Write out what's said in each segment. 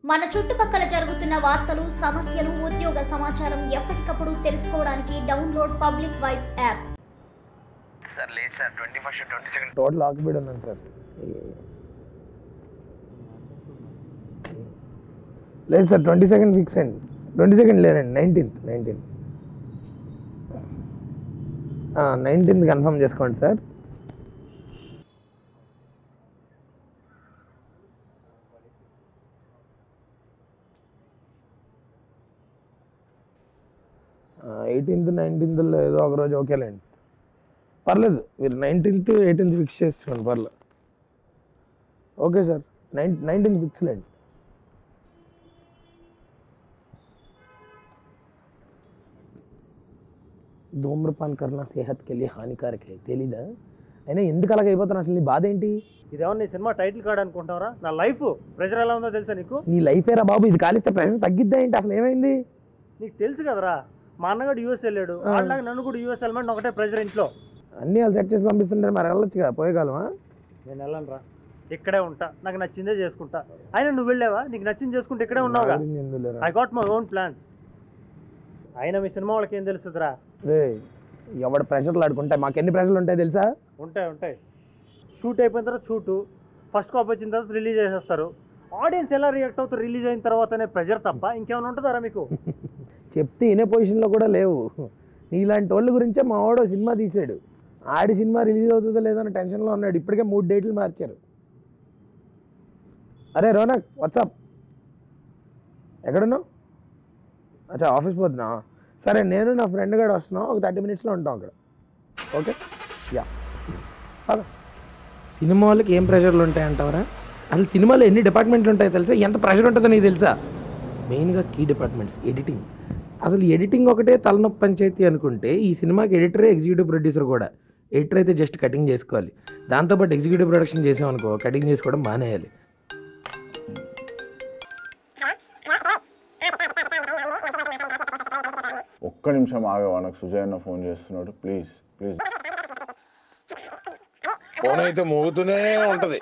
మన చుట్టుపక్కల జరుగుతున్న వార్తలు సమస్యలు ఉద్యోగ సమాచారం ఎప్పటికప్పుడు తెలుసుకోవడానికి download public vibe app sir లేదు sir twenty first twenty second total occupied ఉన్నాను సార్ లేదు సార్ ట్వంటీ సెకండ్ ఫిక్స్ అండి ట్వంటీ సెకండ్ లేదండి నైన్టీన్త్ నైన్టీన్త్ నైన్టీన్త్ కన్ఫర్మ్ చేసుకోండి సార్ ఎయిటీన్త్ నైన్టీన్త్లో ఏదో ఒక రోజు ఓకేలేండి పర్లేదు మీరు నైన్టీన్త్ ఎయిటీన్త్ ఫిక్స్ చేసుకోండి పర్లేదు okay sir nine nineteenth fix లేండి ధూమ్రపాన్ కర్ణ సేహత్ కెళ్ళి హానికారక హై తెలీదా అయినా ఎందుకు అలాగ అయిపోతున్నా అసలు నీ బాధ ఏంటి ఇదేమన్నా నీ సినిమా టైటిల్ కార్డ్ అనుకుంటావరా నా లైఫ్ ప్రెషర్ ఎలా ఉందో తెలుసా నీకు నీ లైఫ్ ఏరా బాబు ఇది కాలిస్తే ప్రెషర్ తగ్గిద్దా ఏంటి అసలు ఏమైంది నీకు తెలుసు కదరా మా అన్నగాడు యూఎస్ వెళ్ళాడు వాళ్ళలాగా నన్ను కూడా యూఎస్ వెళ్ళమని ఒకటే ప్రెషర్ ఇంట్లో అన్నీ వాళ్ళు సెట్ చేసి పంపిస్తుంటే మరి వెళ్ళొచ్చుగా పోయేకాలమా నేను వెళ్ళను రా ఇక్కడే ఉంటా నాకు నచ్చిందే చేసుకుంటా అయినా నువ్వు వెళ్ళావా నీకు నచ్చింది చేసుకుంటే ఇక్కడే ఉన్నావుగా ఎందులేరా I got my own plan అయినా మీ సినిమా వాళ్ళకి ఏం తెలుస్తుందిరా రే ఎవడ ప్రెషర్లు ఆడుకుంటాయి మాకు ఎన్ని ప్రెషర్లు ఉంటాయి తెలుసా ఉంటాయి ఉంటాయి షూట్ అయిపోయిన తర్వాత షూటు ఫస్ట్ కాప్ వచ్చిన తర్వాత రిలీజ్ చేసేస్తారు ఆడియన్స్ ఎలా రియాక్ట్ అవుతారు రిలీజ్ అయిన తర్వాతనే ప్రెషర్ తప్ప ఇంకేమైనా ఉంటుందారా మీకు చెప్తే వినే పొజిషన్లో కూడా లేవు నీలాంటి వాళ్ళ గురించే మా వాడు సినిమా తీసాడు ఆడి సినిమా రిలీజ్ అవుతుందో లేదో అని టెన్షన్లో ఉన్నాడు ఇప్పటికే మూడు డేట్లు మార్చారు అరే రోనక్ వాట్సాప్ ఎక్కడున్నావు అచ్చా ఆఫీస్ పోతున్నా సరే నేను నా ఫ్రెండ్ గారు వస్తున్నాం ఒక థర్టీ మినిట్స్లో ఉంటాం అక్కడ ఓకే యా పద. సినిమా వాళ్ళకి ఏం ప్రెషర్లు ఉంటాయంటావరా అసలు సినిమాలో ఎన్ని డిపార్ట్మెంట్లు ఉంటాయో తెలుసా ఎంత ప్రెషర్ ఉంటుందో నీకు తెలుసా మెయిన్గా కీ డిపార్ట్మెంట్స్ ఎడిటింగ్ అసలు ఎడిటింగ్ ఒకటే తలనొప్పి పంచాయతీ అనుకుంటే ఈ సినిమాకి ఎడిటరే ఎగ్జిక్యూటివ్ ప్రొడ్యూసర్ కూడా ఎడిటర్ అయితే జస్ట్ కటింగ్ చేసుకోవాలి దాంతోపాటు ఎగ్జిక్యూటివ్ ప్రొడక్షన్ చేసామనుకో కటింగ్ చేసుకోవడం మానేయాలి ఒక్క నిమిషం ఆగవా నాకు సుజయ్ అన్న ఫోన్ చేస్తున్నాడు ప్లీజ్ ప్లీజ్ ఫోన్ అయితే మోగుతూనే ఉంటది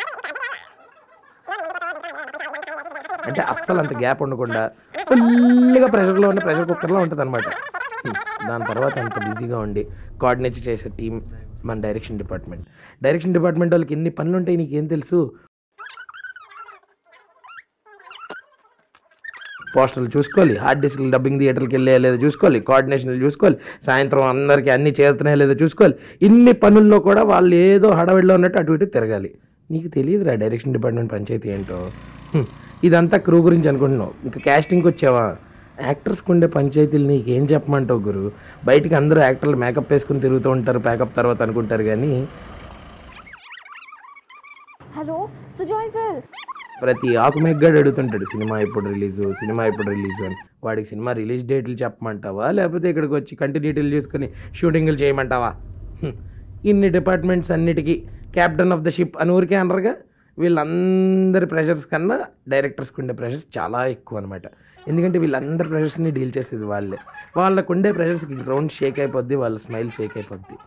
అంటే అస్సలు అంత గ్యాప్ ఉండకుండా ఫుల్గా ప్రెషర్లో ఉన్న ప్రెషర్ కుక్కర్లో ఉంటుంది అనమాట దాని తర్వాత అంత బిజీగా ఉండి కోఆర్డినేట్ చేసే టీం మన డైరెక్షన్ డిపార్ట్మెంట్ డైరెక్షన్ డిపార్ట్మెంట్ వాళ్ళకి ఎన్ని పనులు ఉంటాయి నీకేం తెలుసు పోస్టర్లు చూసుకోవాలి హార్డ్ డిస్క్లు డబ్బింగ్ థియేటర్కి వెళ్ళే లేదో చూసుకోవాలి కోఆర్డినేషన్లు చూసుకోవాలి సాయంత్రం అందరికీ అన్ని చేరుతున్నాయో లేదో చూసుకోవాలి ఇన్ని పనుల్లో కూడా వాళ్ళు ఏదో హడావిడిలో ఉన్నట్టు అటు ఇటు తిరగాలి నీకు తెలియదురా డైరెక్షన్ డిపార్ట్మెంట్ పంచాయతీ ఏంటో హ్మ్. ఇదంతా క్రూ గురించి అనుకుంటున్నావు ఇంకా క్యాస్టింగ్కి వచ్చావా యాక్టర్స్కి ఉండే పంచాయతీలు నీకు ఏం చెప్పమంటావు గురు బయటికి అందరూ యాక్టర్లు మేకప్ వేసుకుని తిరుగుతూ ఉంటారు ప్యాకప్ తర్వాత అనుకుంటారు కానీ హలో సుజాయ్ సార్ ప్రతి ఆకుమెగ్గాడు అడుగుతుంటాడు సినిమా ఎప్పుడు రిలీజు సినిమా ఎప్పుడు రిలీజు అని వాడికి సినిమా రిలీజ్ డేట్లు చెప్పమంటావా లేకపోతే ఇక్కడికి వచ్చి కంటిన్యూటీలు చేసుకుని షూటింగ్లు చేయమంటావా హ్మ్. ఇన్ని డిపార్ట్మెంట్స్ అన్నిటికీ క్యాప్టెన్ ఆఫ్ ద షిప్ అని ఊరికే అనరుగా వీళ్ళందరి ప్రెషర్స్ కన్నా డైరెక్టర్స్కి ఉండే ప్రెషర్స్ చాలా ఎక్కువ అనమాట ఎందుకంటే వీళ్ళందరి ప్రెషర్స్ని డీల్ చేసేది వాళ్ళే వాళ్ళకు ఉండే ప్రెషర్స్కి గ్రౌండ్ షేక్ అయిపోద్ది వాళ్ళ స్మైల్ ఫేక్ అయిపోద్ది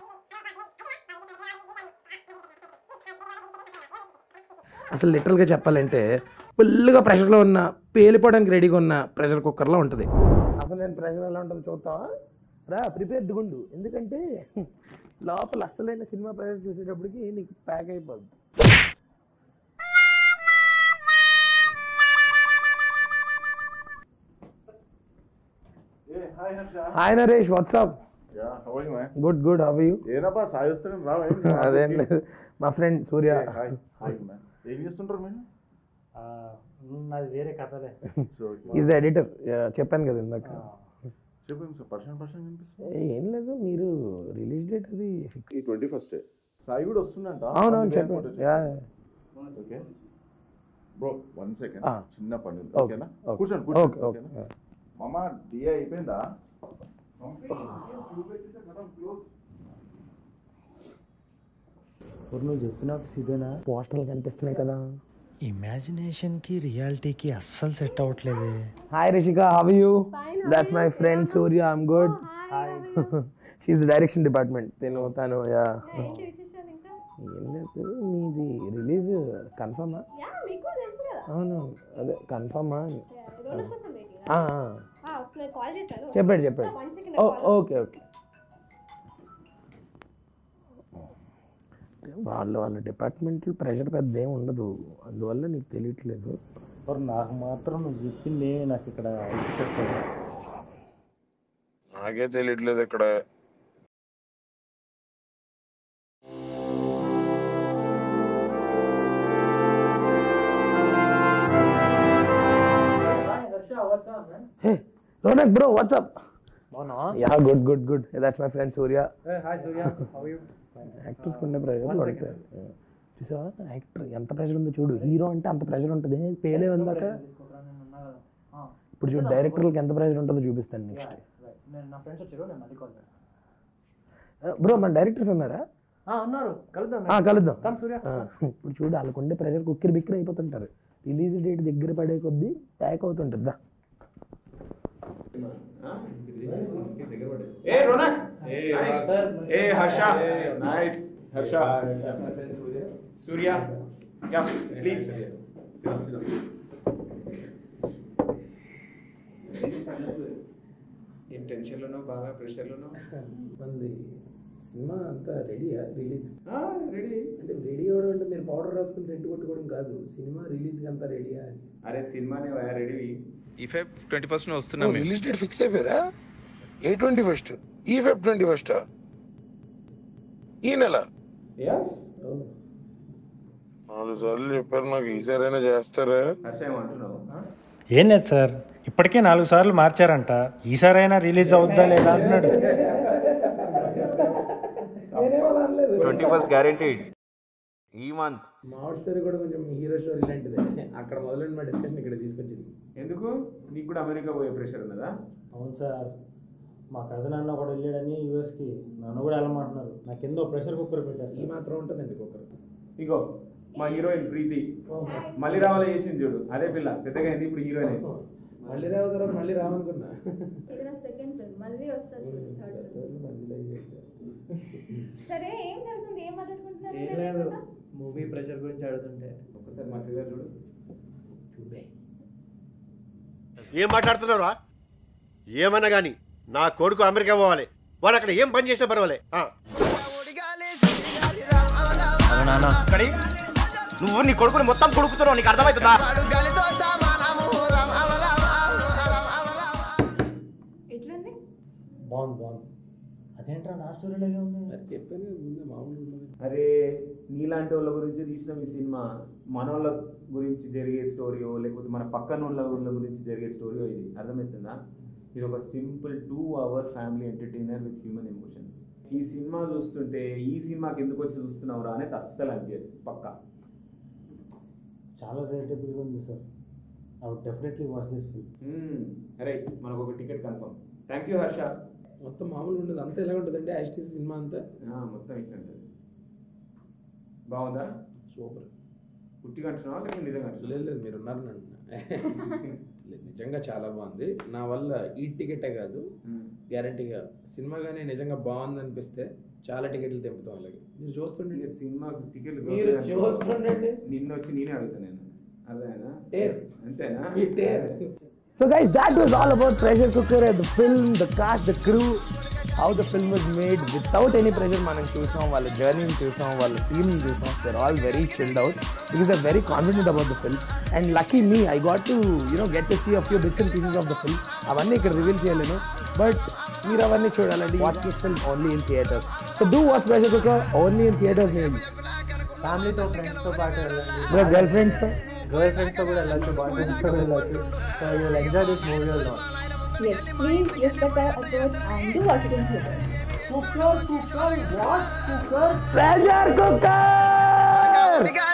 అసలు లిటరల్గా చెప్పాలంటే ఫుల్గా ప్రెషర్లో ఉన్న పేలిపోవడానికి రెడీగా ఉన్న ప్రెషర్ కుక్కర్లో ఉంటుంది అసలు నేను ప్రెషర్ ఎలా ఉంటుందో చూస్తావా రా ప్రిపేర్డ్ గుండు ఎందుకంటే లోపల అసలైన సినిమా ప్రెషర్ చూసేటప్పటికి నీకు ప్యాక్ అయిపోద్ది hi Naresh what's up good good how you ఏనప్పా సాయి వస్తే నేను రావా ఏంటి? అదేం లేదు మా friend Surya Hey, hi. Hi, man. ఏం చేస్తుంటారు మీరు ఆ, నాది వేరే కథలే సో, okay. ఈజ్ ఎడిటర్ చెప్పాను కదా ఇందాక చెప్పండి సార్ పర్సన్ పర్సన్ కనిపిస్తుంది ఏ, ఏం లేదు మీరు రిలీజ్ డేట్ అది ఫిక్స్ ఈ ట్వంటీ ఫస్ట్ సాయి కూడా వస్తుందంట అవునవును అందుకే చెప్పండి అనుకుంటా. Yeah okay bro one second ఆ. చిన్న పని ఉంది ఓకే, ఓకేనా ఓకే. కూర్చోండి ఓకే కూర్చోండి ఓకే ఓకేనా మామ డిఏ అయిపోయిందా నువ్వు చెప్పిన ఇదేనా పోస్టర్లు కనిపిస్తున్నాయి కదా ఇమాజినేషన్కి రియాలిటీకి అస్సలు సెట్ అవ్వట్లేదే hi Rishika how you that's my friend Surya I'm good she direction department నేను తను యా ఏం లేదు మీది రిలీజ్ కన్ఫర్మా అవును అదే కన్ఫర్మా అని ఆ, ఆ. కాల్ చేశాను చెప్పాడు చెప్పాడు One second, ఓ, call. ఓకే ఓకే వాళ్ళ వాళ్ళ డిపార్ట్మెంట్లో ప్రెషర్ పెద్ద ఏమి ఉండదు అందువల్ల నీకు తెలియట్లేదు మరి నాకు మాత్రం నువ్వు చెప్పింది నాకు ఇక్కడ చెప్పాడు నాకే తెలియట్లేదు ఇక్కడ హే రోనక్ బ్రో వాట్సాప్ బాగున్నా yeah good good good that's my friend Surya hi Surya how you actors ఉండే ప్రెషర్ ఉంటాయి చూసావా యాక్టర్ ఎంత ప్రెషర్ ఉందో చూడు హీరో అంటే అంత ప్రెషర్ ఉంటుంది పేలే ఉందాక ఇప్పుడు చూడు డైరెక్టర్లకు ఎంత ప్రెషర్ ఉంటుందో చూపిస్తాను నెక్స్ట్ నా ఫ్రెండ్స్ వచ్చారు నేను మళ్ళీ కాల్ చేస్తాను బ్రో మన డైరెక్టర్స్ ఉన్నారా ఉన్నారు కలుద్దాం ఆ, కలుద్దాం కమ్ సూర్య ఆ, ఇప్పుడు చూడు వాళ్ళకు ఉండే ప్రెషర్ కుక్కిరి బిక్కిరి అయిపోతుంటారు రిలీజ్ డేట్ దగ్గర పడే కొద్దీ ప్యాక్ అవుతుంటుంది దా ఏ రోనక్ ఏ Harsha nice Harsha Surya yeah please ఏం టెన్షన్లోనో బాగా ప్రెషర్లోనో మంది సినిమా అంతా రెడీయా రిలీజ్ రెడీ అంటే రెడీ అవ్వడం అంటే మీరు పౌడర్ రాసుకుని సెట్ కొట్టుకోవడం కాదు సినిమా రిలీజ్ అంతా రెడీయా అని అరే సినిమానే రెడీ ఈ ఫెబ్ ట్వంటీ ఫస్ట్ వస్తున్నాం రిలీజ్ డేట్ ఫిక్స్ అయిపోయిందా ఏ ట్వంటీ ఫస్ట్ ఈ ఫెబ్ ట్వంటీ ఫస్ట్ ఈ నెల నాలుగు సార్లు చెప్పారు నాకు ఈసారైనా చేస్తారా హర్ష ఏమంటున్నావు ఏం లేదు సార్ ఇప్పటికే నాలుగు సార్లు మార్చారంట ఈసారైనా రిలీజ్ అవుద్దా లేదా అంటున్నాడు ట్వంటీ ఫస్ట్ గ్యారంటీడ్ ఈ మంత్ మామిడి స్టోరీ కూడా కొంచెం హీరో స్టోరీ లాంటిదే అక్కడ మొదలైన మా డిస్కషన్ ఇక్కడ తీసుకొచ్చింది ఎందుకు నీకు కూడా అమెరికా పోయే ప్రెషర్ ఉన్నదా అవును సార్ మా కజిన్ అన్న కూడా వెళ్ళాడని యూఎస్కి నన్ను కూడా వెళ్ళమంటున్నారు నా కింద ప్రెషర్ కుక్కర్ పెట్టారు ఈ మాత్రం ఉంటుందండి కుక్కర్ ఇగో మా హీరోయిన్ ప్రీతి మళ్ళీ రావాల చేసింది చూడు అదే పిల్ల పెద్దగా అయింది ఇప్పుడు హీరోయిన్ అయింది మళ్ళీ రావు తర్వాత మళ్ళీ రావనుకున్నా ఇది నా సెకండ్ ఫిల్మ్ మళ్ళీ వస్తుంది థర్డ్ ఫిల్మ్ సరే ఏం జరుగుతుంది ఏం మాట్లాడుకుంటున్నారు ఏం లేదు మూవీ ప్రెషర్ గురించి అడుగుతుంటే ఒకసారి మా ట్రిగర్ చూడు ఏం మాట్లాడుతున్నారా ఏమన్నా కానీ నా కొడుకు అమెరికా పోవాలి వాడు అక్కడ ఏం పని చేసినా పర్వాలే ఆ. అక్కడి నువ్వు నీ కొడుకుని మొత్తం కొడుకుతున్నావు నీకు అర్థమవుతుందా ఎట్లుంది బాగుంది బాగుంది అదేంట్రా నా స్టోరీలాగే ఉంది చెప్పాను ముందే మామూలు ఉన్నది. అరే నీలాంటి వాళ్ళ గురించి తీసిన ఈ సినిమా మనోళ్ళ గురించి జరిగే స్టోరీయో లేకపోతే మన పక్కన వాళ్ళ వాళ్ళ గురించి జరిగే స్టోరీయో ఇది అర్థమవుతుందా ఇది ఒక simple two hour family entertainer with human emotions ఈ సినిమా చూస్తుంటే ఈ సినిమాకి ఎందుకు వచ్చి చూస్తున్నావురా అనేది అస్సలు అనిపించదు పక్కా చాలా రిలేటబుల్గా ఉంది sir I would definitely watch this film అరే మనకు ఒక ticket confirm thank you Harsha మొత్తం మామూలు ఉండదు అంతా ఎలా ఉంటుందంటే యాస్టీస్ సినిమా అంతా ఆ, మొత్తం ఇచ్చినట్టు బాగుందా సూపర్ పుట్టి కంటున్నావా లేకపోతే నిజంగా అంటున్నావా? లేదు లేదు మీరు ఉన్నారు అంటున్నా లేదు, నిజంగా చాలా బాగుంది నా వల్ల ఈ టికెటే కాదు మ్మ్. గ్యారంటీగా సినిమా కానీ నిజంగా బాగుంది అనిపిస్తే చాలా టికెట్లు తెంపుతాం అలాగే మీరు చూస్తుండండి ఇక సినిమా టికెట్ మీరు చూస్తుండండి నిన్న వచ్చి నేనే అడుగుతా నేను అదేనా టేర్. అంతేనా మీ టేర్. So guys, that was all about Pressure Cooker and the film, the cast, the crew, how the film was made without any pressure. మనం చూసాం వాళ్ళ జర్నీని చూసాం వాళ్ళ టీమ్ని చూసాం they're all very chilled out because they're very confident about the film and lucky me I got to you know get to see a few bits and pieces of the film అవన్నీ ఇక్కడ reveal చేయలేను but మీరు అవన్నీ చూడాలండి watch this film only in theatres so do watch pressure cooker only in theatres ఫ్యామిలీతో ఫ్రెండ్స్తో పాటు వెళ్ళండి బ్రో గర్ల్ ఫ్రెండ్స్తో గర్ల్ ఫ్రెండ్స్తో కూడా వెళ్ళచ్చు బాయ్ ఫ్రెండ్స్తో కూడా వెళ్ళచ్చు so you will enjoy this movie well Yes, please give the approach and do watch it in theater. Pressure cooker